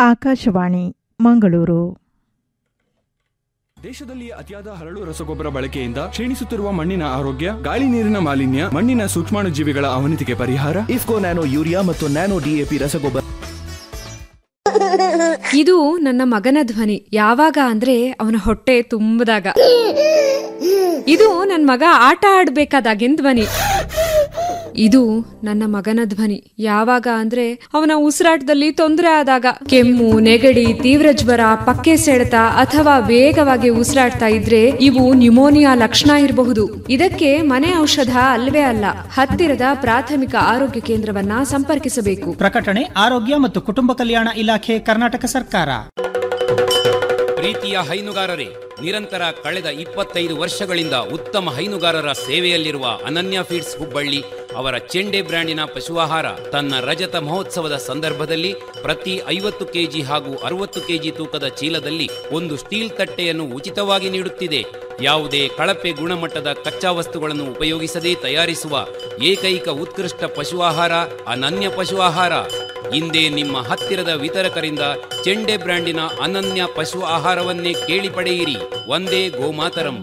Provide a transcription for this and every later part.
ಆಕಾಶವಾಣಿ ಮಂಗಳೂರು ದೇಶದಲ್ಲಿ ಅತಿಯಾದ ಹರಳು ರಸಗೊಬ್ಬರ ಬಳಕೆಯಿಂದ ಕ್ಷೀಣಿಸುತ್ತಿರುವ ಮಣ್ಣಿನ ಆರೋಗ್ಯ ಗಾಳಿ ನೀರಿನ ಮಾಲಿನ್ಯ ಮಣ್ಣಿನ ಸೂಕ್ಷ್ಮಾಣುಜೀವಿಗಳ ಅವನತಿಗೆ ಪರಿಹಾರ ಇಫ್ಕೋ ನ್ಯಾನೋ ಯೂರಿಯಾ ಮತ್ತು ನ್ಯಾನೋ ಡಿಎಪಿ ರಸಗೊಬ್ಬರ ಇದು ನನ್ನ ಮಗನ ಧ್ವನಿ ಯಾವಾಗ ಅಂದ್ರೆ ಅವನ ಹೊಟ್ಟೆ ತುಂಬದಾಗ ಇದು ನನ್ನ ಮಗ ಆಟ ಆಡ್ಬೇಕಾದಾಗಿನ ಧ್ವನಿ ಇದು ನನ್ನ ಮಗನ ಧ್ವನಿ ಯಾವಾಗ ಅಂದ್ರೆ ಅವನ ಉಸಿರಾಟದಲ್ಲಿ ತೊಂದರೆ ಆದಾಗ ಕೆಮ್ಮು ನೆಗಡಿ ತೀವ್ರ ಜ್ವರ ಪಕ್ಕೆ ಸೆಳೆತ ಅಥವಾ ವೇಗವಾಗಿ ಉಸಿರಾಡ್ತಾ ಇದ್ರೆ ಇವು ನ್ಯುಮೋನಿಯಾ ಲಕ್ಷಣ ಇರಬಹುದು ಇದಕ್ಕೆ ಮನೆ ಔಷಧ ಅಲ್ವೇ ಅಲ್ಲ ಹತ್ತಿರದ ಪ್ರಾಥಮಿಕ ಆರೋಗ್ಯ ಕೇಂದ್ರವನ್ನ ಸಂಪರ್ಕಿಸಬೇಕು ಪ್ರಕಟಣೆ ಆರೋಗ್ಯ ಮತ್ತು ಕುಟುಂಬ ಕಲ್ಯಾಣ ಇಲಾಖೆ ಕರ್ನಾಟಕ ಸರ್ಕಾರ ಪ್ರೀತಿಯ ಹೈನುಗಾರರೇ ನಿರಂತರ ಕಳೆದ ಇಪ್ಪತ್ತೈದು ವರ್ಷಗಳಿಂದ ಉತ್ತಮ ಹೈನುಗಾರರ ಸೇವೆಯಲ್ಲಿರುವ ಅನನ್ಯ ಫೀಡ್ಸ್ ಹುಬ್ಬಳ್ಳಿ ಅವರ ಚೆಂಡೆ ಬ್ರ್ಯಾಂಡಿನ ಪಶುಆಹಾರ ತನ್ನ ರಜತ ಮಹೋತ್ಸವದ ಸಂದರ್ಭದಲ್ಲಿ ಪ್ರತಿ ಐವತ್ತು ಕೆಜಿ ಹಾಗೂ ಅರವತ್ತು ಕೆಜಿ ತೂಕದ ಚೀಲದಲ್ಲಿ ಒಂದು ಸ್ಟೀಲ್ ತಟ್ಟೆಯನ್ನು ಉಚಿತವಾಗಿ ನೀಡುತ್ತಿದೆ ಯಾವುದೇ ಕಳಪೆ ಗುಣಮಟ್ಟದ ಕಚ್ಚಾ ವಸ್ತುಗಳನ್ನು ಉಪಯೋಗಿಸದೇ ತಯಾರಿಸುವ ಏಕೈಕ ಉತ್ಕೃಷ್ಟ ಪಶು ಆಹಾರ ಅನನ್ಯ ಪಶು ಆಹಾರ ಇಂದೇ ನಿಮ್ಮ ಹತ್ತಿರದ ವಿತರಕರಿಂದ ಚೆಂಡೆ ಬ್ರ್ಯಾಂಡಿನ ಅನನ್ಯ ಪಶು ಆಹಾರವನ್ನೇ ಕೇಳಿ ಪಡೆಯಿರಿ ಒಂದೇ ಗೋಮಾತರಂ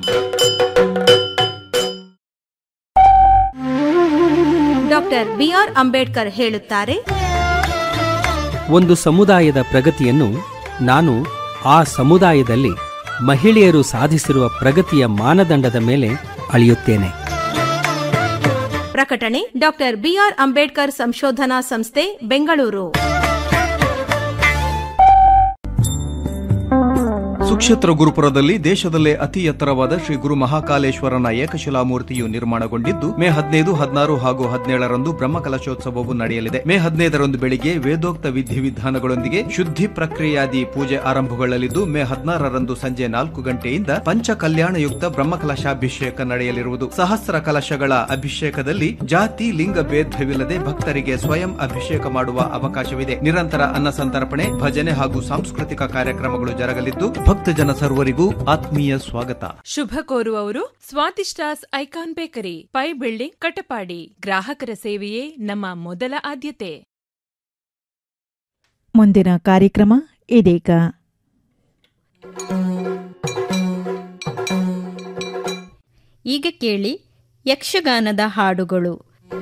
ಡಾಕ್ಟರ್ ಬಿಆರ್ ಅಂಬೇಡ್ಕರ್ ಹೇಳುತ್ತಾರೆ ಒಂದು ಸಮುದಾಯದ ಪ್ರಗತಿಯನ್ನು ನಾನು ಆ ಸಮುದಾಯದಲ್ಲಿ ಮಹಿಳೆಯರು ಸಾಧಿಸಿರುವ ಪ್ರಗತಿಯ ಮಾನದಂಡದ ಮೇಲೆ ಅಳೆಯುತ್ತೇನೆ ಪ್ರಕಟಣೆ ಡಾಕ್ಟರ್ ಬಿಆರ್ ಅಂಬೇಡ್ಕರ್ ಸಂಶೋಧನಾ ಸಂಸ್ಥೆ ಬೆಂಗಳೂರು ಸುಕ್ಷೇತ್ರ ಗುರುಪುರದಲ್ಲಿ ದೇಶದಲ್ಲೇ ಅತಿ ಎತ್ತರವಾದ ಶ್ರೀ ಗುರು ಮಹಾಕಾಲೇಶ್ವರನ ಏಕಶಿಲಾ ಮೂರ್ತಿಯು ನಿರ್ಮಾಣಗೊಂಡಿದ್ದು ಮೇ ಹದಿನೈದು ಹದಿನಾರು ಹಾಗೂ ಹದಿನೇಳರಂದು ಬ್ರಹ್ಮಕಲಶೋತ್ಸವವು ನಡೆಯಲಿದೆ ಮೇ ಹದಿನೈದರಂದು ಬೆಳಿಗ್ಗೆ ವೇದೋಕ್ತ ವಿಧಿವಿಧಾನಗಳೊಂದಿಗೆ ಶುದ್ಧಿ ಪ್ರಕ್ರಿಯಾದಿ ಪೂಜೆ ಆರಂಭಗೊಳ್ಳಲಿದ್ದು ಮೇ ಹದಿನಾರರಂದು ಸಂಜೆ ನಾಲ್ಕು ಗಂಟೆಯಿಂದ ಪಂಚ ಕಲ್ಯಾಣಯುಕ್ತ ಬ್ರಹ್ಮಕಲಶಾಭಿಷೇಕ ನಡೆಯಲಿರುವುದು ಸಹಸ್ರ ಕಲಶಗಳ ಅಭಿಷೇಕದಲ್ಲಿ ಜಾತಿ ಲಿಂಗ ಭೇದವಿಲ್ಲದೆ ಭಕ್ತರಿಗೆ ಸ್ವಯಂ ಅಭಿಷೇಕ ಮಾಡುವ ಅವಕಾಶವಿದೆ ನಿರಂತರ ಅನ್ನ ಸಂತರ್ಪಣೆ ಭಜನೆ ಹಾಗೂ ಸಾಂಸ್ಕೃತಿಕ ಕಾರ್ಯಕ್ರಮಗಳು ಜರಗಲಿದ್ದು ಭಕ್ತಜನ ಸರ್ವರಿಗೂ ಆತ್ಮೀಯ ಸ್ವಾಗತ ಶುಭ ಕೋರುವವರು ಸ್ವಾತಿಷ್ಟಾಸ್ Icon bakery Pai building Katapadi ಗ್ರಾಹಕರ ಸೇವೆಯೇ ನಮ್ಮ ಮೊದಲ ಆದ್ಯತೆ ಮುಂದಿನ ಕಾರ್ಯಕ್ರಮ ಇದೀಗ ಈಗ ಕೇಳಿ ಯಕ್ಷಗಾನದ ಹಾಡುಗಳು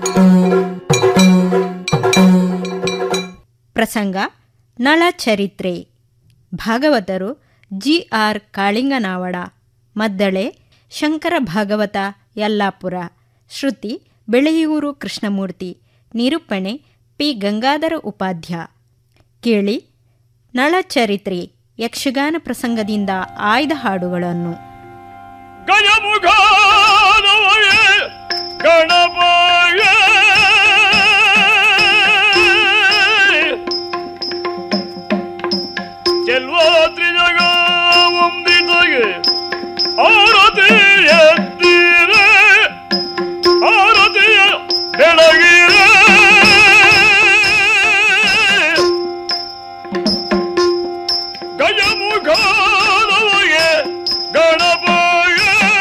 ಪ್ರಸಂಗ ನಳ ಚರಿತ್ರೆ ಭಾಗವತರು ಜಿ ಆರ್ ಕಾಳಿಂಗನಾವಡ ಮದ್ದಳೆ ಶಂಕರ ಭಾಗವತ ಯಲ್ಲಾಪುರ ಶ್ರುತಿ ಬೆಳೆಯೂರು ಕೃಷ್ಣಮೂರ್ತಿ ನಿರೂಪಣೆ ಪಿ ಗಂಗಾಧರ ಉಪಾಧ್ಯ ಕೇಳಿ ನಳಚರಿತ್ರೆ ಯಕ್ಷಗಾನ ಪ್ರಸಂಗದಿಂದ ಆಯ್ದ ಹಾಡುಗಳನ್ನು ಗಜಮುಖಾನವಯೇ ಗಣಪಯ ಚೆಲ್ವಾತ್ರಿ ಜಗ ಒಂದಿದಗೆ ಆರತಿ ಎದ್ದಿರೆ ಆರತಿಯ ಬೆಳಗಿರೆ ಗಜಮುಖಾನವಯೇ ಗಣಪಯ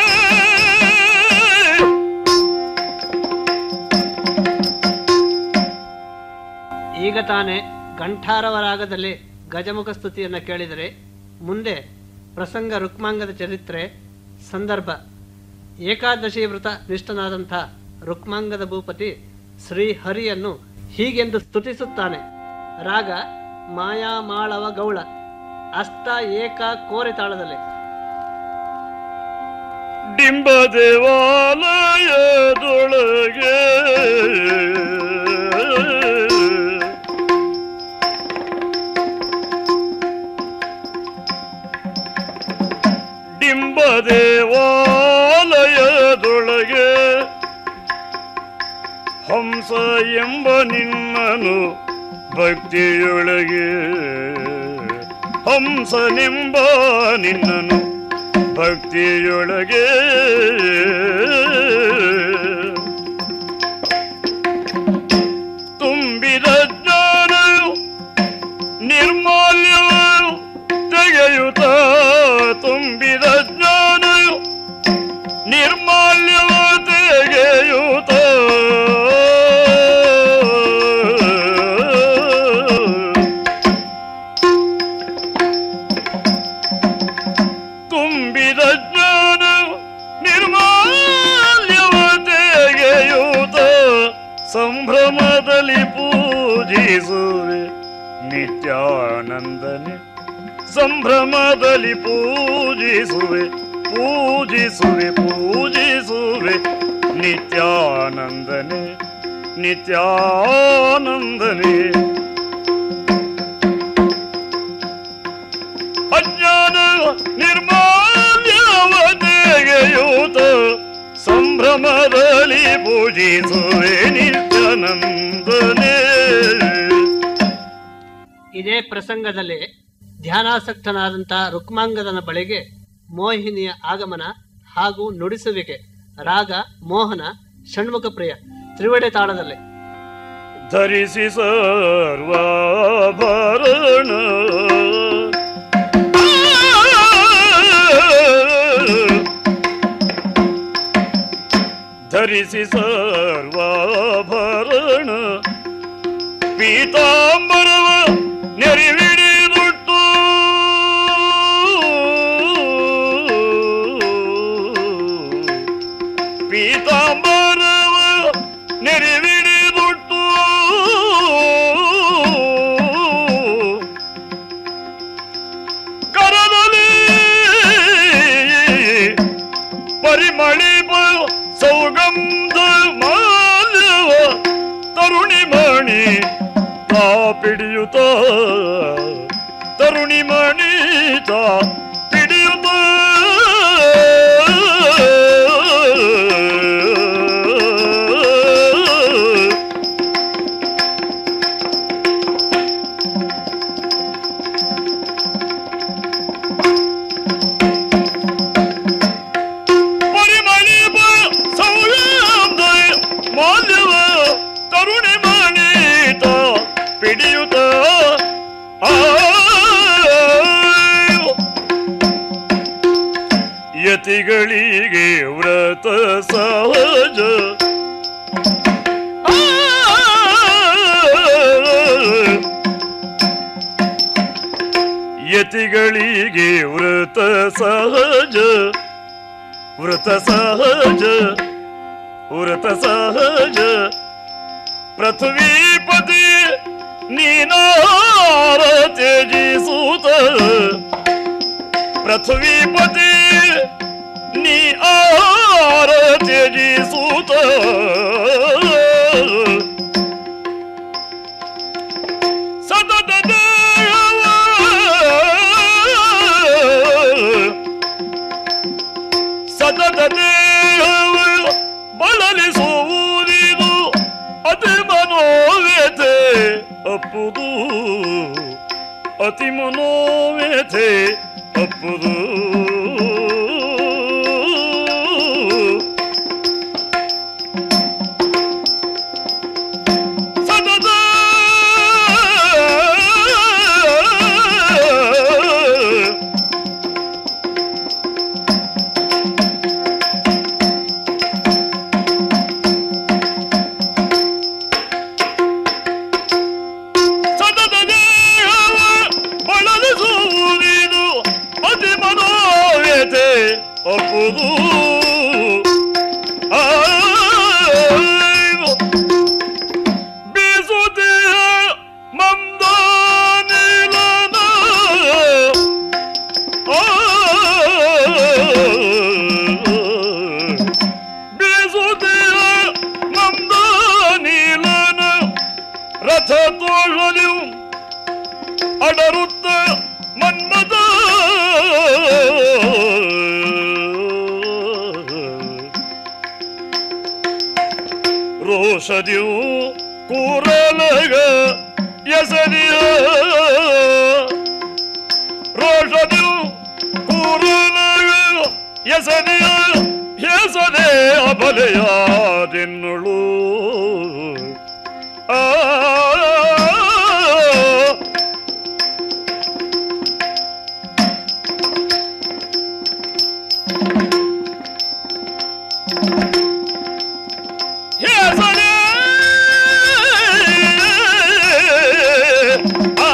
ಈಗ ತಾನೇ ಕಂಠಾರವರಾಗದಲ್ಲಿ ಗಜಮುಖ ಸ್ತುತಿಯನ್ನು ಕೇಳಿದರೆ ಮುಂದೆ ಪ್ರಸಂಗ ರುಕ್ಮಾಂಗದ ಚರಿತ್ರೆ ಸಂದರ್ಭ ಏಕಾದಶಿ ವ್ರತ ನಿಷ್ಠನಾದಂಥ ರುಕ್ಮಾಂಗದ ಭೂಪತಿ ಶ್ರೀಹರಿಯನ್ನು ಹೀಗೆಂದು ಸ್ತುತಿಸುತ್ತಾನೆ ರಾಗ ಮಾಯಾ ಮಾಳವ ಗೌಳ ಅಷ್ಟ ಏಕ ಕೋರೆ ತಾಳದಲ್ಲಿ ಡಿಂಬ ದೇವಾಲಯದೊಳಗೆ ಡಿಂಬ ದೇವಾಲಯದೊಳಗೆ ಹಂಸ ಎಂಬ ನಿನ್ನನು ಭಕ್ತಿಯೊಳಗೆ ಹಂಸನೆಂಬ ನಿನ್ನನು ಭಕ್ತಿಯೊಳಗೆ ತುಂಬಿದ ಜ್ಞಾನವು ನಿರ್ಮಾಲ್ಯವು ತೆಗೆಯುತ್ತ ತುಂಬಿದ ಜ್ಞಾನವು ನಿರ್ಮಾಲ್ಯವ ತೆಗೆಯುತ್ತ ಸಂಭ್ರಮದಲ್ಲಿ ಪೂಜಿಸುವೆ ನಿತ್ಯಾನಂದನೆ ಸಂಭ್ರಮದಲ್ಲಿ ಪೂಜಿಸುವೆ ಪೂಜಿಸುವೆ ಪೂಜಿಸುವೆ ನಿತ್ಯಾನಂದನೆ ನಿತ್ಯಾನಂದನೆ ಅಜ್ಞಾನ ನಿರ್ಮಾಲ್ಯವ ತೆಗೆಯೂತ ಸಂಭ್ರಮದಲ್ಲಿ ಪೂಜಿಸುವೆ ನಿತ್ಯಾನಂದನೆ ಇದೇ ಪ್ರಸಂಗದಲ್ಲಿ ಧ್ಯಾನಾಸಕ್ತನಾದಂಥ ರುಕ್ಮಾಂಗದನ ಬಳಿಗೆ ಮೋಹಿನಿಯ ಆಗಮನ ಹಾಗೂ ನುಡಿಸುವಿಕೆ ರಾಗ ಮೋಹನ ಷಣ್ಮುಖ ಪ್ರಿಯ ತ್ರಿವಡೆ ತಾಳದಲ್ಲಿ ಧರಿಸಿ ಸರ್ವಾಭರಣ ಧರಿಸಿ ಸರ್ವಾಭರಣ ಪೀತಾಂಬರವ ನೆರಿವಿಡಿದುಟ್ಟು ಪೀತಾಂಬರವ ನೆರಿವಿಡಿದುಟ್ಟು ಕರದಲ್ಲಿ ಪರಿಮಳಿಪ ಸೌಗಂಧ ಮಾಲ್ಯವ ತರುಣಿ ಮಣಿ ತಾ ಪಿಡಿಯುತ್ತ ತರುಣಿ ಮಣಿ ತಾ ಪಿಡಿಯುತ್ತ ಪರಿಮಳಿಪ ಸೌಗಂಧ ಮಾಲ್ಯವ ತರುಣಿ ಮಣಿ ತಾ ಪಿಡಿಯುತ್ತ ಯತಿಗಳಿಗೆ ವ್ರತ ಸಹಜ ಯತಿಗಳಿಗೆ ವ್ರತ ಸಹಜ ವ್ರತ ಸಹಜ ವ್ರತ ಸಹಜ ಪೃಥ್ವೀಪತಿ ನೀನಾರ ತ್ಯಜಿಸೂತ ಪೃಥ್ವೀಪತಿ ನೀ ಆರ ತ್ಯಜಿಸೂತ ಸತತ ದೇವ ಸತತ ದೇವ ಬಳಲಿಸುವುದಿದು ಅತಿ ಮನೋವ್ಯತೆ ಅಪ್ಪುದು ಅತಿ ಮನೋವ್ಯತೆ ಅಪ್ಪುದು ಸತತ ಸತತ ದೇವ ಬಳಲಿಸುವುದಿದು ಅತಿ ಮನೋವ್ಯತೆ ಒಪ್ಪುದು ಆಯ್ವು. ಬೀಸುತ್ತೀಯ ಮಂದಾನಿಲನ ಆ. ಬೀಸುತ್ತೀಯ ಮಂದಾನಿಲನ ರಥ ತೋಳಲಿವು ಅಡರುತ್ತ ಮನ್ಮದ ರೋಷದಿಯು ಕೂರಲಗ ಎಸರಿಯ ರೋಷದಿಯು ಕೂರಲಗ ಎಸರಿಯ ಎಸದೆ ಅಬಲೆಯಾದೆನ್ನುಳು ಆ ಎಸದೆ ಆ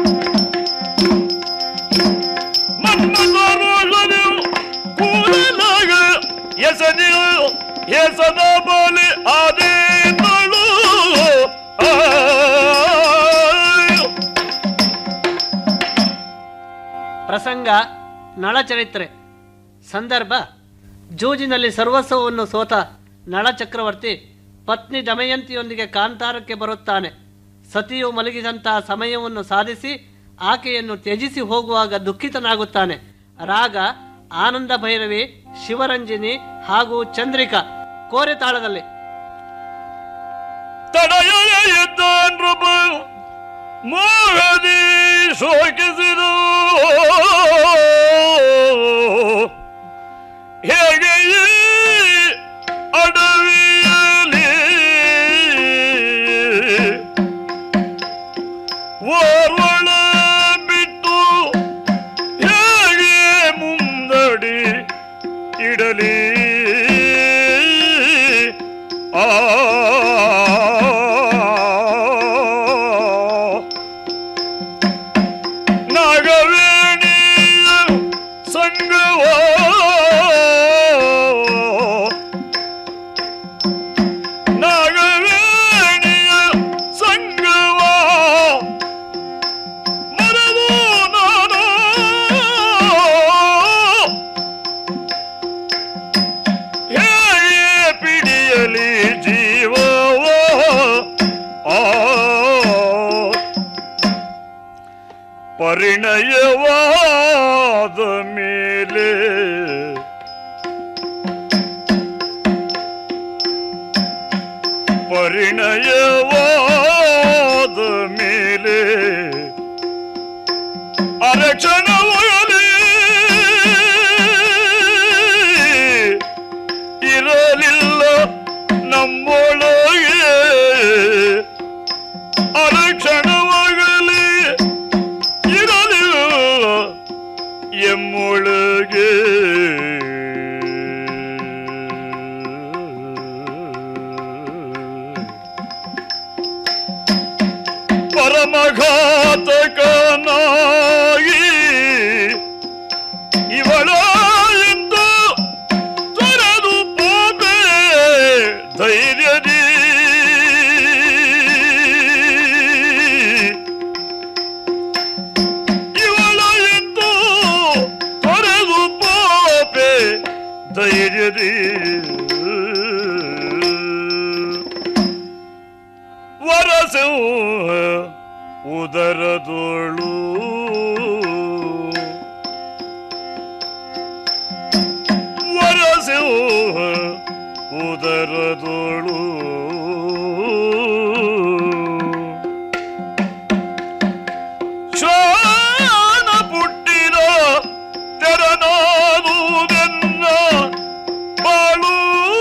ಮನ್ಮಥ ರೋಷದಿಯು ಕೂರಲ ಎಸದ ಬಲಿ ಆದೇತಳು ಪ್ರಸಂಗ ನಳಚರಿತ್ರೆ ಸಂದರ್ಭ ಜೂಜಿನಲ್ಲಿ ಸರ್ವಸ್ವವನ್ನು ಸೋತ ನಳಚಕ್ರವರ್ತಿ ಪತ್ನಿ ದಮಯಂತಿಯೊಂದಿಗೆ ಕಾಂತಾರಕ್ಕೆ ಬರುತ್ತಾನೆ ಸತಿಯು ಮಲಗಿದಂತಹ ಸಮಯವನ್ನು ಸಾಧಿಸಿ ಆಕೆಯನ್ನು ತ್ಯಜಿಸಿ ಹೋಗುವಾಗ ದುಃಖಿತನಾಗುತ್ತಾನೆ ರಾಗ ಆನಂದ ಭೈರವಿ ಶಿವರಂಜಿನಿ ಹಾಗೂ ಚಂದ್ರಿಕಾ ಕೋರೆ ತಾಳದಲ್ಲಿ ತಡೆಯೊಳ ಎದ್ದ ನೃಪ ಮೋಹದಿ ಶೋಕಿಸಿದು ಹೇಗೆ ಈ ಅಡವಿಯಲ್ಲಿ ಓರ್ವಳ ಬಿಟ್ಟು ಹೇಗೆ ಮುಂದಡಿ ಇಡಲಿ ಆ ನಾಗವೇಣಿಯ ಸಂಗವ ನಾಗವೇಣಿಯ ಸಂಗವ ಮರವು ನಾನು ಹೇಗೆ ಪಿಡಿಯಲಿ ಜೀವವ ಆ ಪರಿಣಯವಾದ ಮೇಲೆ ಪರಿಣಯವಾದ ಮೇಲೆ ಅರಕ್ಷಣವೊಳಲಿ ಇರಲಿಲ್ಲ ನಮ್ಮೊಳಗೆ ಅರಕ್ಷಣವಾಗಲಿ ಇರಲಿಲ್ಲ ಎಮ್ಮೊಳಗೆ ಪರಮಘಾತಕನಾಗಿ ಇವಳ ಎಂದು ತೊರೆದು ಪೋದೆ ಧೈರ್ಯದಿ ಇವಳ ಎಂದು ತೊರೆದು ಪೋಪೆ ಧೈರ್ಯದಿ ವರಸು ಉದರದೊಳು ವರಸು ಉದರದೊಳು ಶಾಣ ಪುಟ್ಟಿನ ತೆರನಾದುದೆನ್ನ ಬಾಳು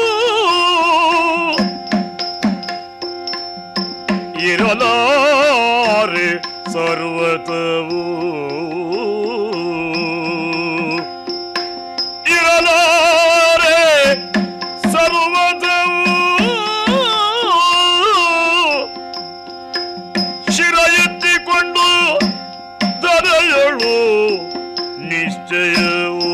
ಇರಲಾರೆ ಸರ್ವತವು ಇರಲಾರೆ ಸರ್ವತವು ಶಿರ ಎತ್ತಿಕೊಂಡು ದರೆಯಳು ನಿಶ್ಚಯವೂ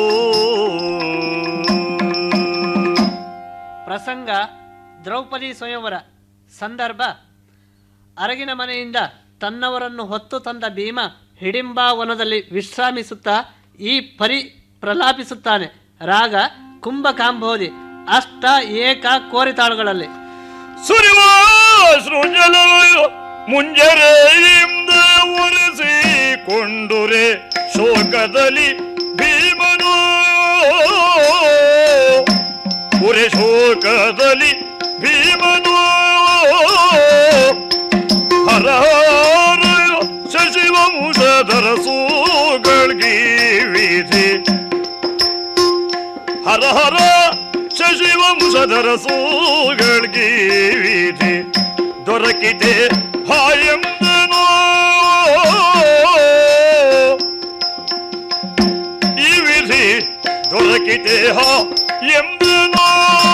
ಪ್ರಸಂಗ ದ್ರೌಪದಿ ಸ್ವಯಂವರ ಸಂದರ್ಭ ಅರಗಿನ ಮನೆಯಿಂದ ತನ್ನವರನ್ನು ಹೊತ್ತು ತಂದ ಭೀಮ ಹಿಡಿಂಬಾವನದಲ್ಲಿ ವಿಶ್ರಾಮಿಸುತ್ತಾ ಈ ಪರಿ ಪ್ರಲಾಪಿಸುತ್ತಾನೆ ರಾಗ ಕುಂಭಕಾಂಬೋದಿ ಅಷ್ಟ ಏಕ ಕೋರಿತಾಳುಗಳಲ್ಲಿ ಸುರಿವ ಸೃಜಲವು ಮುಂಜರೆಯಿಂದ ಒರೆಸಿಕೊಂಡುರೆ ಶೋಕದಲ್ಲಿ ಭೀಮನು ಉರೆ ಶೋಕದಲ್ಲಿ ಭೀಮನು ಹರ ಹರ ಶಶಿವಂಶಧರ ಸೂಗಳ್ಗಿ ವಿಧಿ ಹರ ಹರ ಶಶಿವಂಶಧರ ಸೂಗಳ್ಗಿ ವಿಧಿ ದೊರಕಿದೆ ಹಾಯಂದನೋ ಈ ವಿಧಿ ದೊರಕಿದೆ ಹಾ ಎಂದನೋ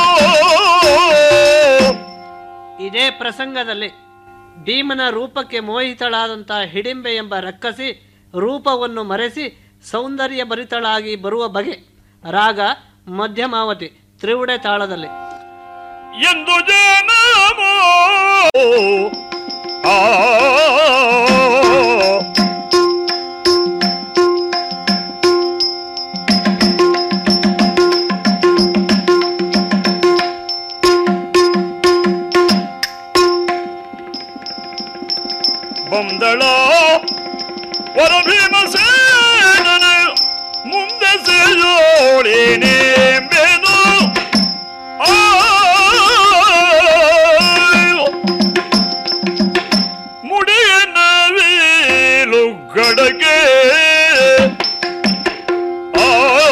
ಇದೇ ಪ್ರಸಂಗದಲ್ಲಿ ಭೀಮನ ರೂಪಕ್ಕೆ ಮೋಹಿತಳಾದಂತಹ ಹಿಡಿಂಬೆ ಎಂಬ ರಕ್ಕಸಿ ರೂಪವನ್ನು ಮರೆಸಿ ಸೌಂದರ್ಯ ಭರಿತಳಾಗಿ ಬರುವ ಬಗೆ ರಾಗ ಮಧ್ಯಮಾವತಿ ತ್ರಿವುಡೆ ತಾಳದಲ್ಲಿ ಎಂದು ಜನಮೋ ಆ ಬಂದಳ ವರ ಭೀಮಸೇನನ ಮುಂದೆ ಸೇಜೋಳೇನೆ ಬೇನು ಮುಡಿಯನ್ನ ವೀಲು ಗಡಗೆ ಆ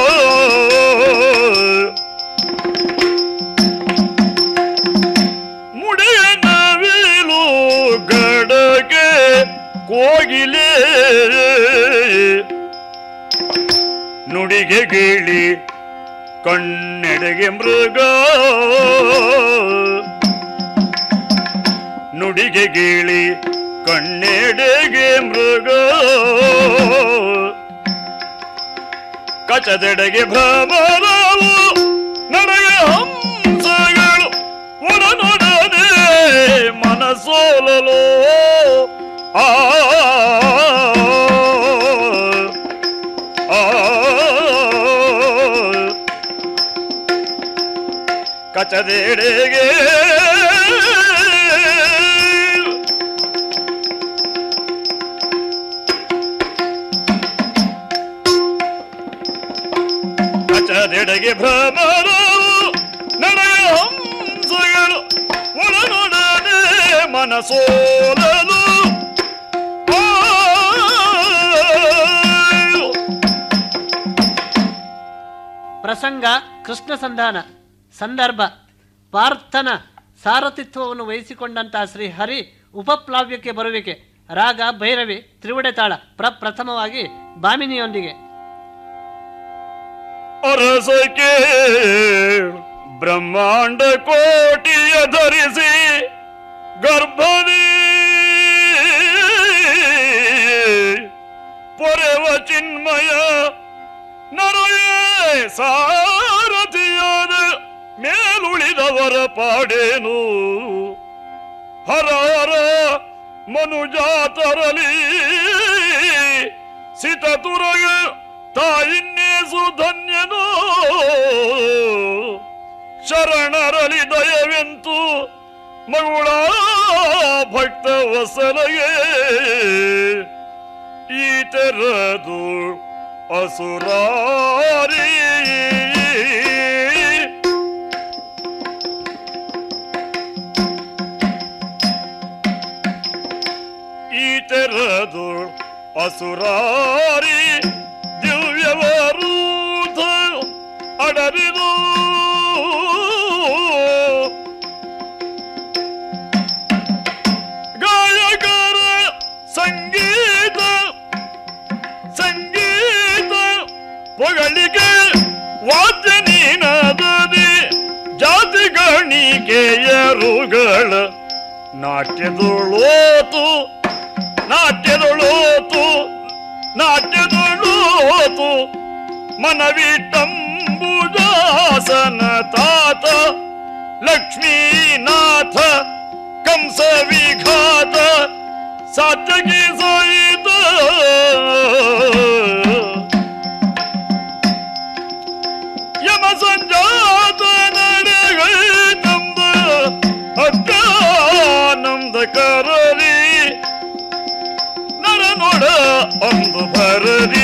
ಮುಡಿಯನ್ನ ವೀಲು ಗಡಗೆ ಕೋಗಿಲೆ ನುಡಿಗೆ ಗೀಳಿ ಕಣ್ಣೆಡೆಗೆ ಮೃಗ ನುಡಿಗೆ ಗೀಳಿ ಕಣ್ಣೆಡೆಗೆ ಮೃಗ ಕಚದೆಡೆಗೆ ಭ್ರಮರವು ನಡೆಗೆ ಹಂಸಗಳು ಒಡನೊಡನೆ ಮನಸೋಲಲು ಆ ಆ ಕಚದೆಡೆಗೆ ಕಚದೆಡೆಗೆ ಭ್ರಮರವು ನಡೆಯ ಹಂಸಗಳು ಒಳನೊಡನೆ ಮನಸೋಲಲು ಪ್ರಸಂಗ ಕೃಷ್ಣ ಸಂಧಾನ ಸಂದರ್ಭ ಪಾರ್ಥನ ಸಾರಥಿತ್ವವನ್ನು ವಹಿಸಿಕೊಂಡಂತಹ ಶ್ರೀ ಹರಿ ಉಪಪ್ಲಾವ್ಯಕ್ಕೆ ಬರುವಿಕೆ ರಾಗ ಭೈರವಿ ತ್ರಿವುಡೆ ತಾಳ ಪ್ರಪ್ರಥಮವಾಗಿ ಬಾಮಿನಿಯೊಂದಿಗೆ ಅರಸಕ್ಕೆ ಬ್ರಹ್ಮಾಂಡ ಕೋಟಿಯ ಧರಿಸಿ ಗರ್ಭದಿ ಪೊರೆವ ಚಿನ್ಮಯ ನರಯೇ ಸಾರಥಿಯಾದ ಮೇಲುಳಿದವರ ಪಾಡೇನು ಹರ ಹರ ಮನುಜಾತರಲಿ ಸಿತತುರಗ ತಾಯಿನ್ನೇಸು ಧನ್ಯನು ಶರಣರಲಿ ದಯವೆಂತು ಮಗುಳ ಭಕ್ತ ವಸಲಗೆ ಈತರದು ಅಸುರಾರಿ ಈತರದು ಅಸುರಾರಿ ದಿವ್ಯವರೂಧ ಅಡರಿದು ಗಾಯಕರ ಸಂಗೀತ ಸಂಗೀತ ಪೊಗಳಿಗೆ ವಾದ್ಯ ನೀನದದಿ ಜಾತಿ ಗಣಿಕೆಯರುಗಳ ನಾಟ್ಯದೊಳೋತು ನಾಟ್ಯದೊಳೋತು ನಾಟ್ಯದೊಳೋತು ಮನವಿಟ್ಟಂಬುಜಾಸನ ತಾತ ಲಕ್ಷ್ಮೀನಾಥ ಕಂಸ ವಿಘಾತ ಸಾತ್ಯಕಿ ಸಹಿತ ಯಮ ಸಂಜಾತ ನಡೆಗೈ ನಮ್ದ ಅಜ್ಞಾನಂದ ಕರರಿ ನರ ನೋಡ ಅಂದು ಭರರಿ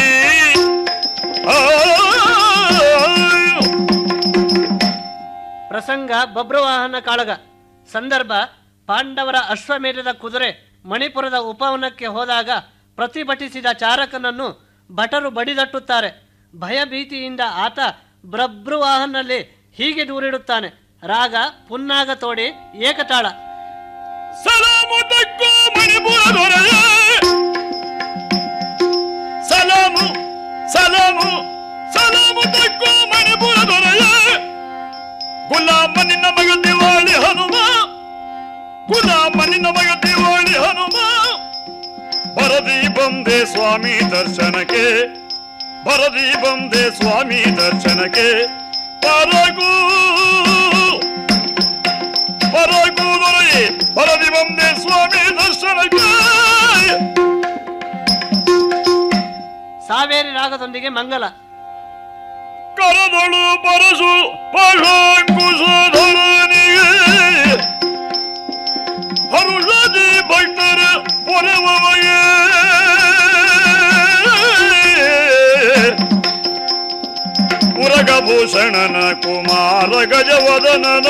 ಪ್ರಸಂಗ ಬಬ್ರವಾಹನ ಕಾಳಗ ಸಂದರ್ಭ ಪಾಂಡವರ ಅಶ್ವಮೇಧದ ಕುದುರೆ ಮಣಿಪುರದ ಉಪವನಕ್ಕೆ ಹೋದಾಗ ಪ್ರತಿಭಟಿಸಿದ ಚಾರಕನನ್ನು ಭಟರು ಬಡಿದಟ್ಟುತ್ತಾರೆ ಭಯಭೀತಿಯಿಂದ ಆತ ಬ್ರಬ್ರುವಾಹನಲ್ಲಿ ಹೀಗೆ ದೂರಿಡುತ್ತಾನೆ ರಾಗ ಪುನ್ನಾಗ ತೋಡಿ ಏಕತಾಳ ಸಲಾಮು ತಕ್ಕೋ ಮಣಿಪುರ ದೊರೆಯ ಸಲಾಮು ಸಲಾಮು ಸಲಾಮು ತಕ್ಕೋ ಮಣಿಪುರ ದೊರೆಯ ಗುಲಾಮ ನಿನ್ನ ಮಗ ದಿವಾಳಿ ಹನುಮ ಗುಲಾಮ ನಿನ್ನ ಮಗ ದಿವಾಳಿ ಹನುಮ ಬರದಿ ಬಂದೆ ಸ್ವಾಮಿ ದರ್ಶನಕ್ಕೆ ಬರದಿ ಬಂದೆ ಸ್ವಾಮಿ ದರ್ಶನಕ್ಕೆ ಪರಗೂ ಪರಗೂ ದೊರೆಯಿ ಪರದಿ ಬಂದೆ ಸ್ವಾಮಿ ದರ್ಶನಕ್ಕೆ ಸಾವೇರಿ ರಾಗದೊಂದಿಗೆ ಮಂಗಲ ಕರದಳು ಪರಸು ಪಶಾಂಕುಶಧರನಿಗೆ ಹರುಷದಿ ಭಕ್ತರ ಪೊರೆವಮಗೆ ಉರಗಭೂಷಣನ ಕುಮಾರ ಗಜವದನನ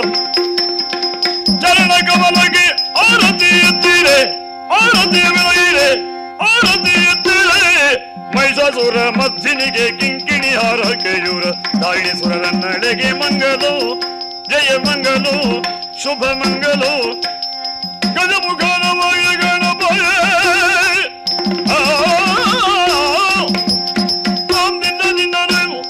ಚರಣ ಕಮಲಗೆ ಆರತಿ ಎತ್ತಿರೆ ಆರತಿ ಬೆಳಗಿರೆ ಆರತಿ ಎತ್ತಿರೆ ಮೈಸಾಸುರ ಮದ್ದಿನಿಗೆ ಕಿಂಕಿಣಿ ಹಾರ ಕೇಯೂರ ದಾಳಿಸುರರ ನಡೆಗೆ ಮಂಗಲು ಜಯ ಮಂಗಲು ಶುಭ ಮಂಗಲು ಗಜಮುಖನವಾಯ ಗಣಪಯ ಆ, ಓಂ ದಿನ ದಿನ ನಮೋ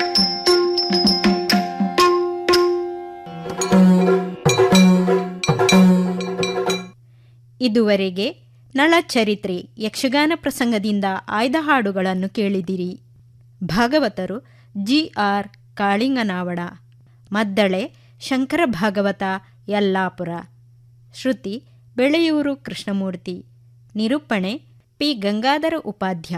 ಇದುವರೆಗೆ ನಳಚರಿತ್ರೆ ಯಕ್ಷಗಾನ ಪ್ರಸಂಗದಿಂದ ಆಯ್ದ ಹಾಡುಗಳನ್ನು ಕೇಳಿದಿರಿ ಭಾಗವತರು ಜಿ ಆರ್ ಕಾಳಿಂಗನಾವಡ ಮದ್ದಳೆ ಶಂಕರ ಭಾಗವತ ಯಲ್ಲಾಪುರ ಶ್ರುತಿ ಬೆಳೆಯೂರು ಕೃಷ್ಣಮೂರ್ತಿ ನಿರೂಪಣೆ ಪಿ ಗಂಗಾಧರ ಉಪಾಧ್ಯ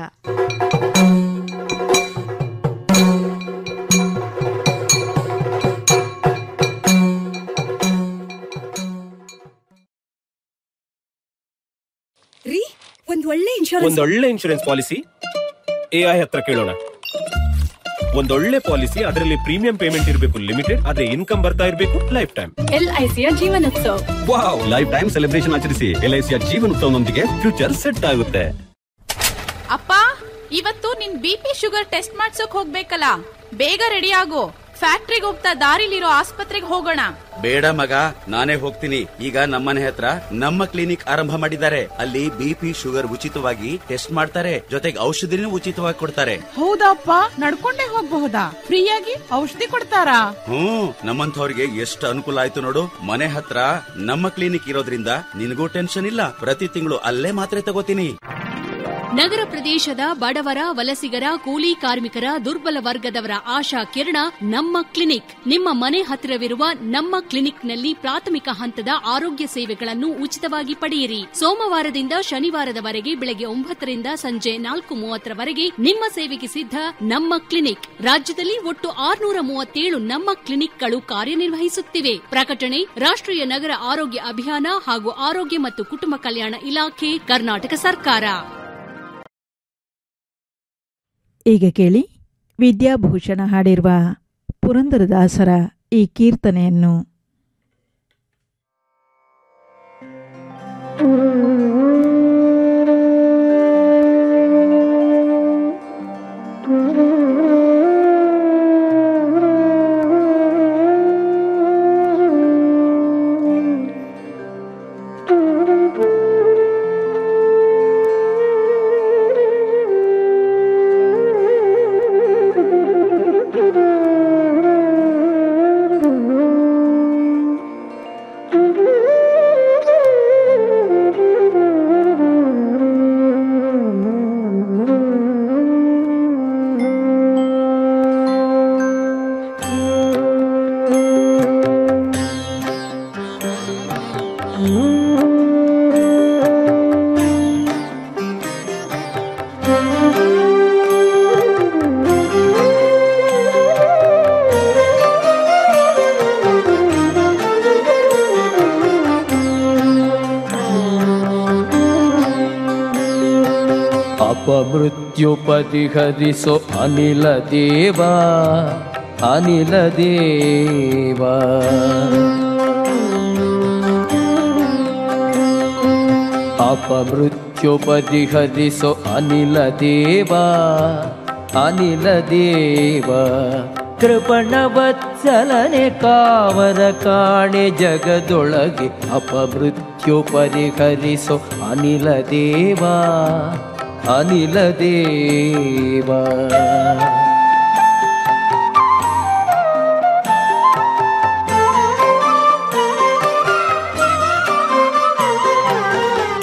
ರೀ ಒಂದ್ ಒಳ್ಳೆ ಇನ್ಶೂರೆನ್ಸ್ ಒಂದೊಳ್ಳೆ ಇನ್ಶೂರೆನ್ಸ್ ಪಾಲಿಸಿ ಎಐ ಹತ್ರ ಕೇಳೋಣ ಒಂದೊಳ್ಳೆ ಪಾಲಿಸಿ ಅದರಲ್ಲಿ ಪ್ರೀಮಿಯಂ ಪೇಮೆಂಟ್ ಇರಬೇಕು ಲಿಮಿಟೆಡ್ ಆದ್ರೆ ಇನ್ಕಮ್ ಬರ್ತಾ ಇರಬೇಕು ಲೈಫ್ ಟೈಮ್ ಎಲ್ಐಸಿಯ ಜೀವನೋತ್ಸವ ವಾವ್ ಲೈಫ್ ಟೈಮ್ ಸೆಲೆಬ್ರೇಷನ್ ಆಚರಿಸಿ ಎಲ್ಐಸಿಯ ಜೀವನೋತ್ಸವನೊಂದಿಗೆ ಫ್ಯೂಚರ್ ಸೆಟ್ ಆಗುತ್ತೆ ಅಪ್ಪ ಇವತ್ತು ನಿನ್ ಬಿ ಪಿ ಶುಗರ್ ಟೆಸ್ಟ್ ಮಾಡ್ಸೋಕ್ ಹೋಗ್ಬೇಕಲ್ಲ ಬೇಗ ರೆಡಿ ಆಗು ಫ್ಯಾಕ್ಟ್ರಿಗೆ ಹೋಗ್ತಾ ದಾರಿಲಿರೋ ಆಸ್ಪತ್ರೆಗೆ ಹೋಗೋಣ ಬೇಡ ಮಗ ನಾನೇ ಹೋಗ್ತೀನಿ ಈಗ ನಮ್ಮನೆ ಹತ್ರ ನಮ್ಮ ಕ್ಲಿನಿಕ್ ಆರಂಭ ಮಾಡಿದ್ದಾರೆ ಅಲ್ಲಿ ಬಿಪಿ ಶುಗರ್ ಉಚಿತವಾಗಿ ಟೆಸ್ಟ್ ಮಾಡ್ತಾರೆ ಜೊತೆಗೆ ಔಷಧಿನೂ ಉಚಿತವಾಗಿ ಕೊಡ್ತಾರೆ ಹೌದಪ್ಪ ನಡ್ಕೊಂಡೇ ಹೋಗ್ಬಹುದಾ ಫ್ರೀಯಾಗಿ ಔಷಧಿ ಕೊಡ್ತಾರಾ ಹ್ಮ್ ನಮ್ಮಂಥವ್ರಿಗೆ ಎಷ್ಟು ಅನುಕೂಲ ಆಯ್ತು ನೋಡು ಮನೆ ಹತ್ರ ನಮ್ಮ ಕ್ಲಿನಿಕ್ ಇರೋದ್ರಿಂದ ನಿನಗೂ ಟೆನ್ಷನ್ ಇಲ್ಲ ಪ್ರತಿ ತಿಂಗಳು ಅಲ್ಲೇ ಮಾತ್ರೆ ತಗೋತೀನಿ ನಗರ ಪ್ರದೇಶದ ಬಡವರ ವಲಸಿಗರ ಕೂಲಿ ಕಾರ್ಮಿಕರ ದುರ್ಬಲ ವರ್ಗದವರ ಆಶಾ ಕಿರಣ ನಮ್ಮ ಕ್ಲಿನಿಕ್ ನಿಮ್ಮ ಮನೆ ಹತ್ತಿರವಿರುವ ನಮ್ಮ ಕ್ಲಿನಿಕ್ನಲ್ಲಿ ಪ್ರಾಥಮಿಕ ಹಂತದ ಆರೋಗ್ಯ ಸೇವೆಗಳನ್ನು ಉಚಿತವಾಗಿ ಪಡೆಯಿರಿ ಸೋಮವಾರದಿಂದ ಶನಿವಾರದವರೆಗೆ ಬೆಳಗ್ಗೆ ಒಂಬತ್ತರಿಂದ ಸಂಜೆ ನಾಲ್ಕು ಮೂವತ್ತರವರೆಗೆ ನಿಮ್ಮ ಸೇವೆಗೆ ಸಿದ್ಧ ನಮ್ಮ ಕ್ಲಿನಿಕ್ ರಾಜ್ಯದಲ್ಲಿ ಒಟ್ಟು ಆರುನೂರ ಮೂವತ್ತೇಳು ನಮ್ಮ ಕ್ಲಿನಿಕ್ಗಳು ಕಾರ್ಯನಿರ್ವಹಿಸುತ್ತಿವೆ ಪ್ರಕಟಣೆ ರಾಷ್ಟ್ರೀಯ ನಗರ ಆರೋಗ್ಯ ಅಭಿಯಾನ ಹಾಗೂ ಆರೋಗ್ಯ ಮತ್ತು ಕುಟುಂಬ ಕಲ್ಯಾಣ ಇಲಾಖೆ ಕರ್ನಾಟಕ ಸರ್ಕಾರ ಈಗ ಕೇಳಿ ವಿದ್ಯಾಭೂಷಣ ಹಾಡಿರುವ ಪುರಂದರದಾಸರ ಈ ಕೀರ್ತನೆಯನ್ನು ಅಪಮೃತ್ಯುಪತಿಹರಿಸೋ ಅನಿಲ ದೇವ ಅನಿಲ ದೇವ ಅಪಮೃತ್ಯುಪತಿಹರಿಸೋ ಅನಿಲ ದೇವ ಅನಿಲ ದೇವ ಕೃಪಣವತ್ಸಲನೆ ಕಾವರ ಕಾಣೆ ಜಗದೊಳಗೆ ಅಪಮೃತ್ಯು ಪರಿಹರಿಸೋ ಅನಿಲ ದೇವ ಅನಿಲ ದೇವ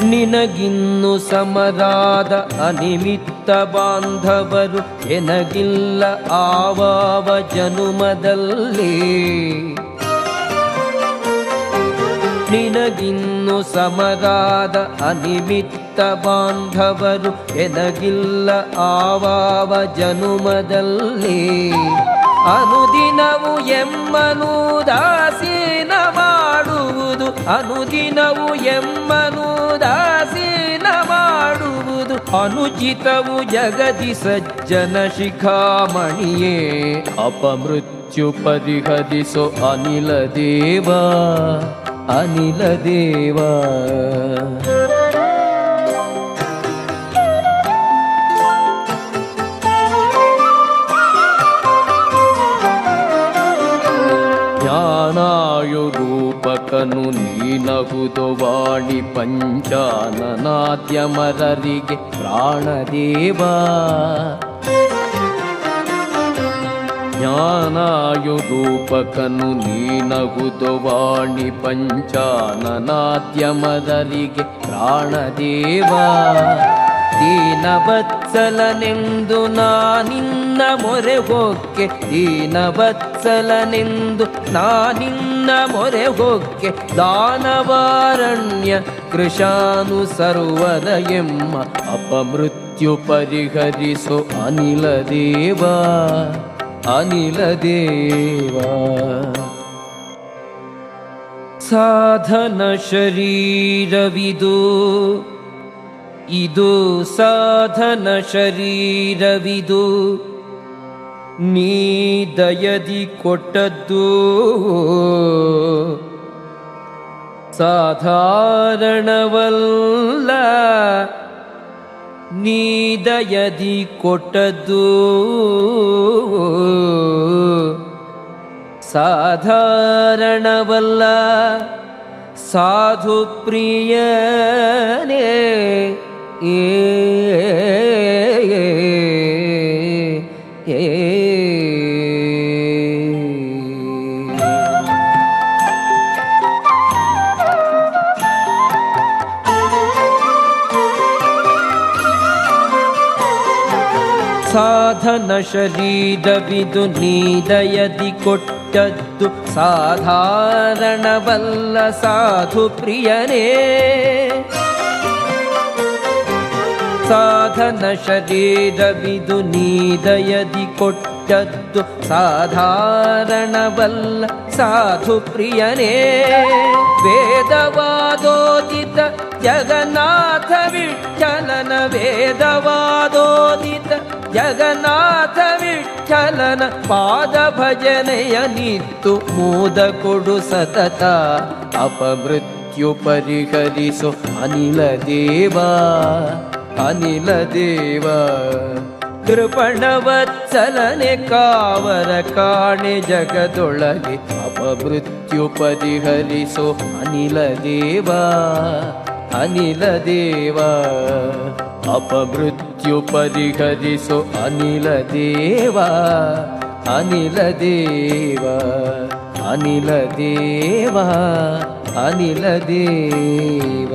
ನಿನಗಿನ್ನು ಸಮರಾದ ಅನಿಮಿತ್ತ ಬಾಂಧವರು ಎನಗಿಲ್ಲ ಆವಾವ ಜನುಮದಲ್ಲಿ ನಿನಗಿನ್ನು ಸಮರಾದ ಅನಿಮಿತ್ತ ಬಾಂಧವರು ಎನಗಿಲ್ಲ ಆವಾವ ಜನುಮದಲ್ಲಿ ಅನುದಿನವು ಎಮ್ಮನು ದಾಸೀನ ಮಾಡುವುದು ಅನುದಿನವು ಎಮ್ಮನು ದಾಸೀನ ಮಾಡುವುದು ಅನುಚಿತವು ಜಗದಿ ಸಜ್ಜನ ಶಿಖಾಮಣಿಯೇ ಅಪಮೃತ್ಯು ಪರಿಹರಿಸೋ ಅನಿಲ ದೇವ ಅನಿಲ ದೇವ ಜ್ಞಾನಾಯು ರೂಪಕನು ನೀನಹುದು ವಾಣಿ ಪಂಚಾನನಾದ್ಯಮರರಿಗೆ ಪ್ರಾಣದೇವ ಜ್ಞಾನಾಯು ರೂಪಕನು ನೀನಹುದು ವಾಣಿ ಪಂಚಾನನಾದ್ಯಮರರಿಗೆ ಪ್ರಾಣದೇವ ದೀನವತ್ಸಲನೆಂದು ನಾನಿನ್ನ ಮೊರೆ ಹೊಕ್ಕೆ ದೀನವತ್ಸಲನೆಂದು ನಾನಿನ್ನ ಮೊರೆ ಹೊಕ್ಕೆ ದಾನವಾರಣ್ಯ ಕೃಶಾನು ಸರ್ವದ ಎಮ್ಮ ಅಪಮೃತ್ಯು ಪರಿಹರಿಸು ಅನಿಲ ದೇವ ಅನಿಲ ದೇವ ಸಾಧನ ಶರೀರವಿದು ಇದು ಸಾಧನ ಶರೀರವಿದು ನೀ ದಯದಿ ಕೊಟ್ಟದ್ದು ಸಾಧಾರಣವಲ್ಲ ನೀ ದಯದಿ ಕೊಟ್ಟದ್ದು ಸಾಧಾರಣವಲ್ಲ ಸಾಧು ಪ್ರಿಯನೇ ಏ ಸಾಧನ ಶರೀರವಿದು ನೀದಯದಿ ಕೊಟ್ಟದ್ದು ಸಾಧಾರಣವಲ್ಲ ಸಾಧು ಪ್ರಿಯನೇ ಸಾಧನ ಶರೀರವಿದು ನೀದಯದಿ ಕೊಟ್ಟದ್ದು ಸಾಧಾರಣವಲ್ಲ ಸಾಧು ಪ್ರಿಯನೇ ವೇದವಾದೋದಿತ ಜಗನ್ನಾಥ ವಿಠಲನ ವೇದವಾದೋದಿತ ಜಗನ್ನಾಥ ವಿಠಲನ ಪಾದ ಭಜನೆಯ ನಿತ್ತು ಮೋದ ಕೊಡು ಸತತ ಅಪಮೃತ್ಯು ಪರಿಹರಿಸು ಅನಿಲ ದೇವ ಅನಿಲ ದೇವ ಕೃಪಣವತ್ಸಲನೆ ಕಾವರ ಕಾಣೆ ಜಗದೊಳಗೆ ಅಪಮೃತ್ಯು ಪರಿಹರಿಸೋ ಅನಿಲ ದೇವ ಅನಿಲ ದೇವ ಅಪಮೃತ್ಯು ಪರಿಹರಿಸೋ ಅನಿಲ ದೇವ ಅನಿಲ ದೇವ ಅನಿಲ ದೇವ ಅನಿಲ ದೇವ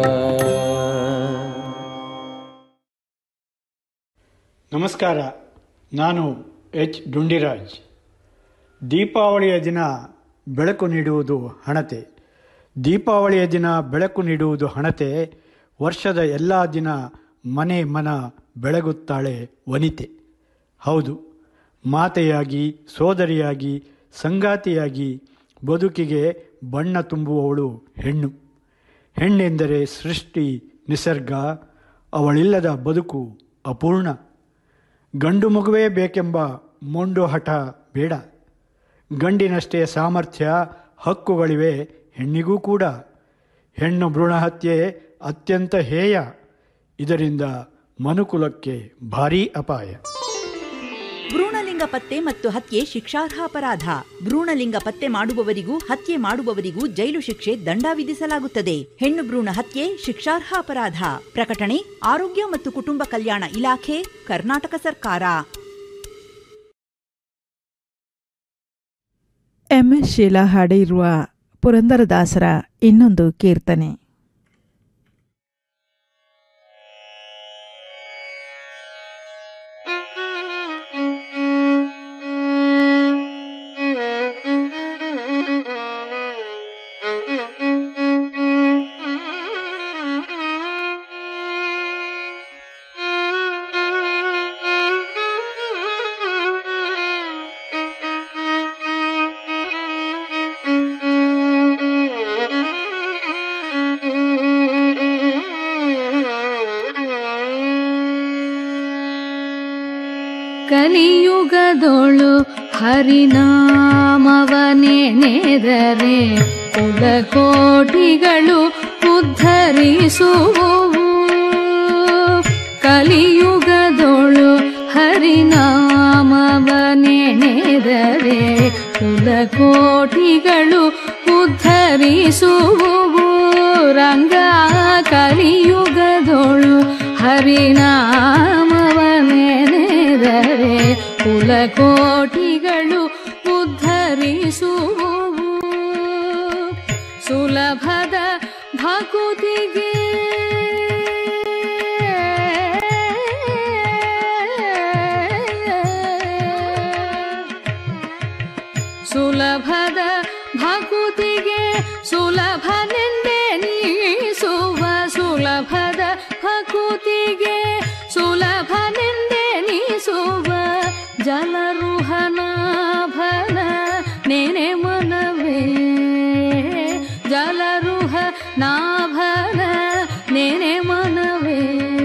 ನಮಸ್ಕಾರ ನಾನು ಎಚ್ ಡುಂಡಿರಾಜ್ ದೀಪಾವಳಿಯ ದಿನ ಬೆಳಕು ನೀಡುವುದು ಹಣತೆ ದೀಪಾವಳಿಯ ದಿನ ಬೆಳಕು ನೀಡುವುದು ಹಣತೆ ವರ್ಷದ ಎಲ್ಲ ದಿನ ಮನೆ ಮನ ಬೆಳಗುತ್ತಾಳೆ ವನಿತೆ ಹೌದು ಮಾತೆಯಾಗಿ ಸೋದರಿಯಾಗಿ ಸಂಗಾತಿಯಾಗಿ ಬದುಕಿಗೆ ಬಣ್ಣ ತುಂಬುವವಳು ಹೆಣ್ಣು ಹೆಣ್ಣೆಂದರೆ ಸೃಷ್ಟಿ ನಿಸರ್ಗ ಅವಳಿಲ್ಲದ ಬದುಕು ಅಪೂರ್ಣ ಗಂಡು ಮಗುವೇ ಬೇಕೆಂಬ ಮೊಂಡು ಹಠ ಬೇಡ ಗಂಡಿನಷ್ಟೇ ಸಾಮರ್ಥ್ಯ ಹಕ್ಕುಗಳಿವೆ ಹೆಣ್ಣಿಗೂ ಕೂಡ ಹೆಣ್ಣು ಭ್ರೂಣ ಹತ್ಯೆ ಅತ್ಯಂತ ಹೇಯ ಇದರಿಂದ ಮನುಕುಲಕ್ಕೆ ಭಾರೀ ಅಪಾಯ ಭ್ರೂಣಲಿಂಗ ಪತ್ತೆ ಮತ್ತು ಹತ್ಯೆ ಶಿಕ್ಷಾರ್ಹ ಅಪರಾಧ ಭ್ರೂಣಲಿಂಗ ಪತ್ತೆ ಮಾಡುವವರಿಗೂ ಹತ್ಯೆ ಮಾಡುವವರಿಗೂ ಜೈಲು ಶಿಕ್ಷೆ ದಂಡ ವಿಧಿಸಲಾಗುತ್ತದೆ ಹೆಣ್ಣು ಭ್ರೂಣ ಹತ್ಯೆ ಶಿಕ್ಷಾರ್ಹ ಅಪರಾಧ ಪ್ರಕಟಣೆ ಆರೋಗ್ಯ ಮತ್ತು ಕುಟುಂಬ ಕಲ್ಯಾಣ ಇಲಾಖೆ ಕರ್ನಾಟಕ ಸರ್ಕಾರ ಎಂಎಸ್ ಶೀಲಾ ಹಾಡಿರುವ ಪುರಂದರದಾಸರ ಇನ್ನೊಂದು ಕೀರ್ತನೆ ಕಲಿಯುಗದೊಳು ಹರಿನಾಮವನೆನೆದರೆ ಕುಲಕೋಟಿಗಳು ಉದ್ಧರಿಸುವುವು ಕಲಿಯುಗದೊಳು ಹರಿನಾಮವನೆನೆದರೆ ಕುಲಕೋಟಿಗಳು ಉದ್ಧರಿಸುವುವು ರಂಗ ಕಲಿಯುಗದೊಳು ಹರಿನಾಮವನೆನೆದರೆ ಕುಲಕೋಟಿಗಳು ಉದ್ಧರಿಸುವುವು ಸುಲಭದ ಭಕುತಿಗೆ ಸುಲಭದ ಭಕುತಿಗೆ ಸುಲಭನೆಂದೇ ನೀಸುವ ಸುಲಭದ ಭಕುತಿಗೆ ಸುಲಭನೆಂದೇ ನೀಸುವ ಜಲರುಹನಾಭನ ನೆನೆ ಮನವೇ ಜಲರುಹ ನಾಭನ ನೆನೆ ಮನವೇ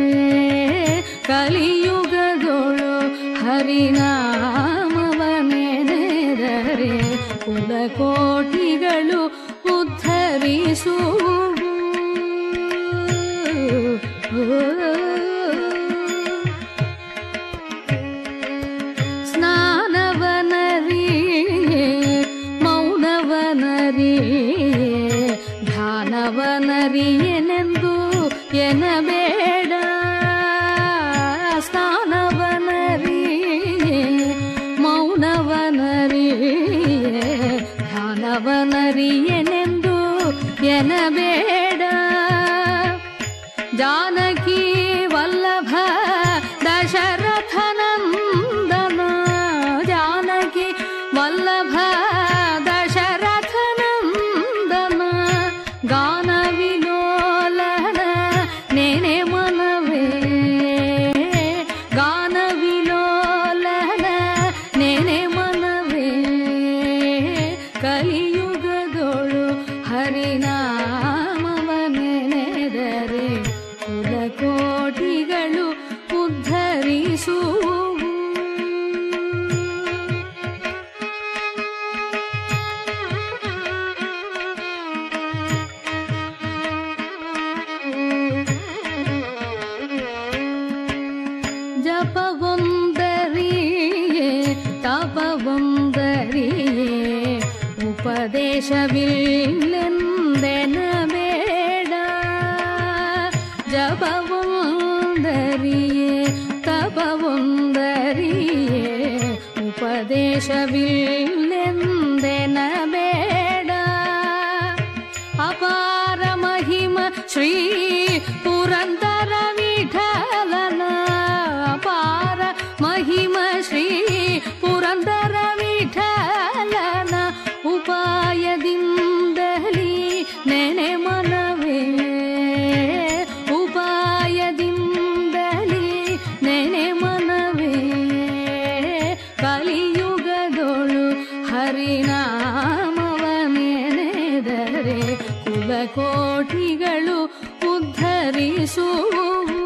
ಕಲಿಯುಗದೊಳು ಹರಿನಾಮವನೆನೆದರೆ ಕುಲಕೋಟಿಗಳು ಉದ್ಧರಿಸುವು ಸ್ನಾನವನರಿಯೇ ಮೌನವನರಿಯೇ ಧ್ಯಾನವನರಿಯನೆಂದು ಎನಬೇಡ ಸ್ನಾನವನರಿಯೇ ಮೌನವನರಿಯೇ ಧ್ಯಾನವನರಿಯನೆಂದು ಎನಬೇಡ ಜಾನಕಿ ವಲ್ಲಭ ದಶರಥನಂದನ ಜಾನಕಿ ವಲ್ಲಭ ದಶರಥನಂದನ ಗಾನ ವಿಲೋಲನ ನೆನೆ ಮನವೇ ಗಾನ ವಿಲೋಲನ ನೆನೆ ಮನವೇ ಕಲಿಯುಗದೊಳು ಹರಿನಾಮವನೆನೆದರೆ ಕುಲಕೋಟಿಗಳು ಉದ್ಧರಿಸುವು ಜಪವೊಂದರಿಯೇ ತಪವೊಂದರಿಯೇ ಉಪದೇಶವಿಲ್ಲೆಂದೆನ ಬೇಡ ಜಪವೊಂದರಿಯೇ ತಪವೊಂದರಿಯೇ ಉಪದೇಶವಿಲ್ಲೆಂದೆನ ಬೇಡ ಅಪಾರ ಮಹಿಮ ಶ್ರೀ ಪುರಂದರ ವಿಠಲನ ಅಪಾರ ಮಹಿಮ ಶ್ರೀ ಪುರಂದರ ವಿಠಲನ ಉಪಾಯದಿಂದಲೇ ನೆನೆ ಮನವೇ ಉಪಾಯದಿಂದಲೇ ನೆನೆ ಮನವೇ ಕಲಿಯುಗದೊಳು ಹರಿನಾಮವನೆನೆದರೆ ಕುಲಕೋಟಿಗಳು ಉದ್ಧರಿಸುವು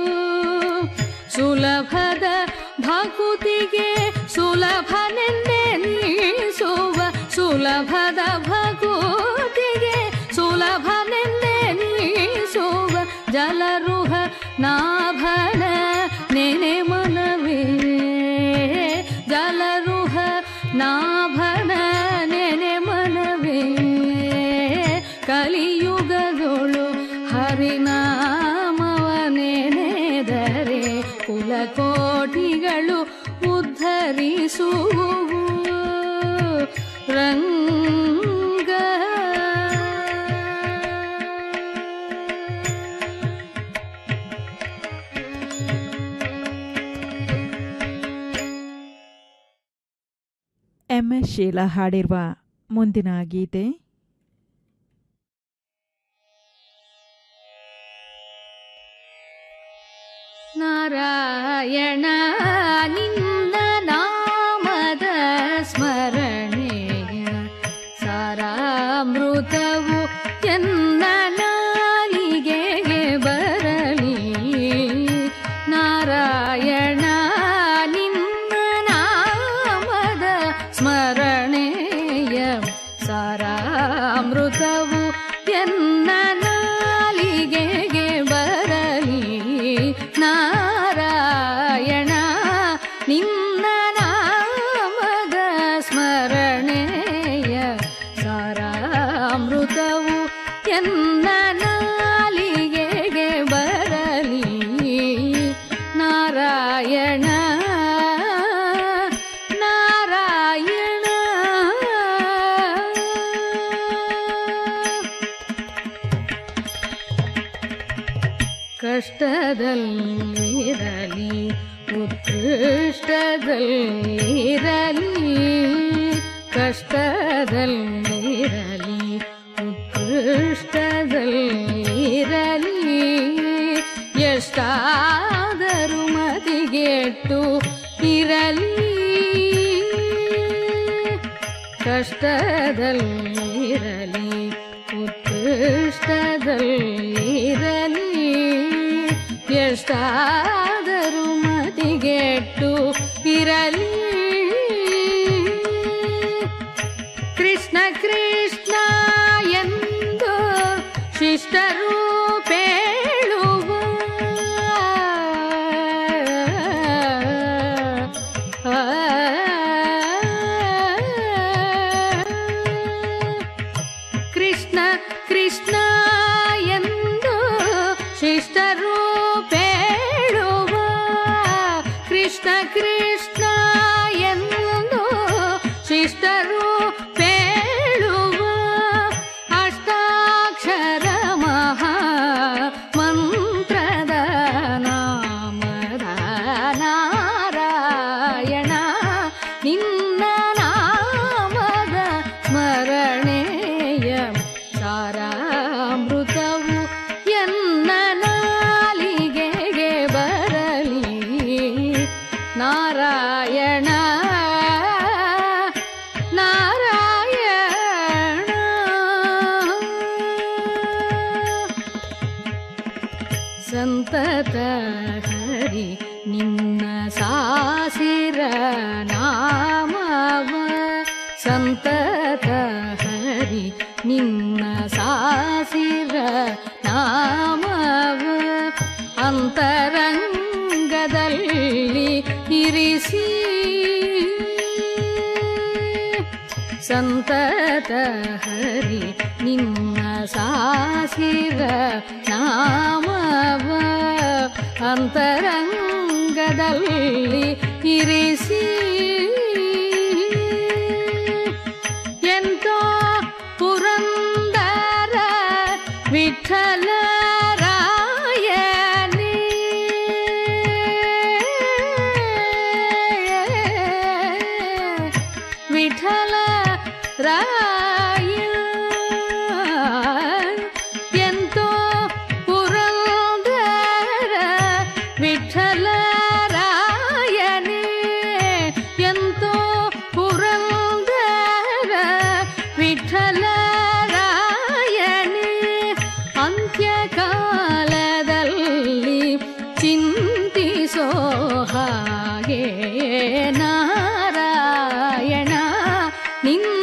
ಸುಲಭದ ಭಕುತಿಗೆ ಸುಲಭನೆಂದೇ ನೀಸುವ ಸುಲಭದ ಭಕುತಿಗೆ ಸುಲಭನೆಂದೇ ನೀಸುವ ಜಲರುಹ ನಾಭನ ನೆನೆ ಮನವೇ ಜಲರುಹ ನಾಭನ ನೆನೆ ಮನವೇ ಕಲಿಯುಗದೊಳು ಹರಿನಾಮವನೆನೆದರೆ ಕುಲಕೋಟಿಗಳು ಉದ್ಧರಿಸುವು ರಂಗ ಎಂ ಎಸ್ ಶೀಲಾ ಹಾಡಿರುವ ಮುಂದಿನ ಗೀತೆ ನಾರಾಯಣ ನಿನ್ನ ನಾಮದ ಸ್ಮರಣೆಯ ಸಾರಾಮೃತವು ಎನ್ನ ನಾಲಿಗೆಗೆ ಬರಲಿ ನಾರಾಯಣ ನಿನ್ನ ನಾರಾಯಣಾಮೃತವು ಎನ್ನ ನಾಲಿಗೆಗೆ ಬರಲಿ ನಾರಾಯಣ ನಿನ್ನ ನಾಮದ ಸ್ಮರಣೆಯ ಸಾರಾಮೃತವು ಎನ್ನ ನಾಲಿಗೆಗೆ ಬರಲಿ ನಾರಾಯಣ ನಾರಾಯಣ ಕಷ್ಟದಲ್ಲಿರಲಿ ಉತ್ಕೃಷ್ಟದಲ್ಲಿರಲಿ ಕಷ್ಟದಲ್ಲಿರಲಿ ಉತ್ಕೃಷ್ಟದಲ್ಲಿರಲಿ ಎಷ್ಟಾದರೂ ಮತಿಗೆಟ್ಟು ಇರಲಿ ಕಷ್ಟದಲ್ಲಿರಲಿ ಉತ್ಕೃಷ್ಟದಲ್ಲಿರಲಿ ಎಷ್ಟಾದರೂ ಮತಿಗೆಟ್ಟು ಇರಲಿ ಕೃಷ್ಣ ಕೃಷ್ಣ ಎಂದು ಶಿಷ್ಟರು ಪೇಳುವ ಕೃಷ್ಣ ಕೃಷ್ಣ ಎಂದು ಶಿಷ್ಟರು ಪೇಳುವ ಕೃಷ್ಣ ಕೃಷ್ಣ ಎಂದು ಶಿಷ್ಟರು ಪೇಳುವ ಅಷ್ಟಾಕ್ಷರ ಮಹಾ ಮಂತ್ರದ ನಾಮದ ನಾರಾಯಣ ನಿನ್ನ ನಾಮದ ಸ್ಮರಣೆಯ ಸಾರಾಮೃತವು ಎನ್ನ ನಾಲಿಗೆಗೆ ಬರಲಿ ನಾರಾಯಣ ನಾರಾಯಣ ಸಂತತ ಹರಿ ನಿನ್ನ ಸಾಸಿರ ನಾಮವ ಸಂತತ ಹರಿ ನಿನ್ನ ಸಾಸಿರ ನಾಮವ ಅಂತರಂಗದಲ್ಲಿ ಇರಿಸಿ ಸಂತತ ಹರಿ ನಿನ್ನ ಸಾಸಿರ ನಾಮವ ಅಂತರಂಗದಲ್ಲಿ ಇರಿಸಿ ಎಂತೋ ಪುರಂದರ ವಿಠಲ ರಾಯನೇ ವಿಠಲ ರಾಯ ಎಂತೋ ಪುರಂದರ ವಿಠಲ ರಾಯನೇ ಎಂತೋ ಪುರಂದರ ವಿಠಲ ರಾಯನೇ ಅಂತ್ಯಕಾಲದಲ್ಲಿ ಚಿಂತಿಸೋ ಹಾಗೆ ನಾರಾಯಣ ನಿನ್ನ